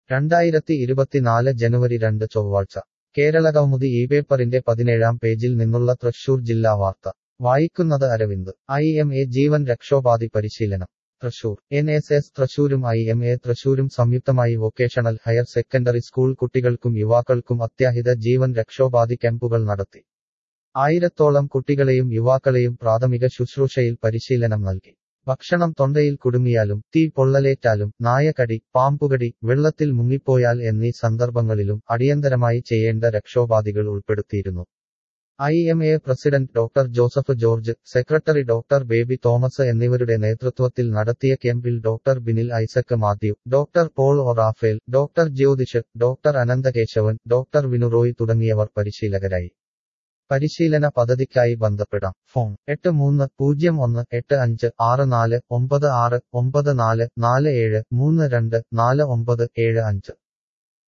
രണ്ടായിരത്തി ഇരുപത്തിനാല് ജനുവരി രണ്ട് ചൊവ്വാഴ്ച കേരളകൗമുദി ഈ പേപ്പറിന്റെ പതിനേഴാം പേജിൽ നിന്നുള്ള തൃശൂർ ജില്ലാ വാർത്ത വായിക്കുന്നത് അരവിന്ദ് ഐ എം എ ജീവൻ രക്ഷോപാധി പരിശീലനം തൃശൂർ എൻ എസ് എസ് തൃശൂരും ഐ എം എ തൃശൂരും സംയുക്തമായി വൊക്കേഷണൽ ഹയർ സെക്കൻഡറി സ്കൂൾ കുട്ടികൾക്കും യുവാക്കൾക്കും അത്യാഹിത ജീവൻ രക്ഷോപാധി ക്യാമ്പുകൾ നടത്തി ആയിരത്തോളം കുട്ടികളെയും യുവാക്കളെയും പ്രാഥമിക ശുശ്രൂഷയിൽ പരിശീലനം നൽകി ഭക്ഷണം തൊണ്ടയിൽ കുടുങ്ങിയാലും തീ പൊള്ളലേറ്റാലും നായകടി പാമ്പുകടി വെള്ളത്തിൽ മുങ്ങിപ്പോയാൽ എന്നീ സന്ദർഭങ്ങളിലും അടിയന്തരമായി ചെയ്യേണ്ട രക്ഷോപാധികൾ ഉൾപ്പെടുത്തിയിരുന്നു I M A president doctor Joseph George secretary doctor Baby Thomas എന്നിവരുടെ നേതൃത്വത്തിൽ നടത്തിയ ക്യാമ്പിൽ doctor Binil Isaac Mathew doctor Paul ഒറാഫേൽ doctor Jyothish doctor Ananthakesavan doctor Vinuroy തുടങ്ങിയവർ പരിശീലകരായി പരിശീലന പദ്ധതിക്കായി ബന്ധപ്പെടാം ഫോൺ എട്ട് മൂന്ന് പൂജ്യം ഒന്ന് എട്ട് അഞ്ച് ആറ് നാല് ഒമ്പത് ആറ് ഒമ്പത് നാല് നാല് ഏഴ് മൂന്ന് രണ്ട് നാല് ഒമ്പത് ഏഴ് അഞ്ച്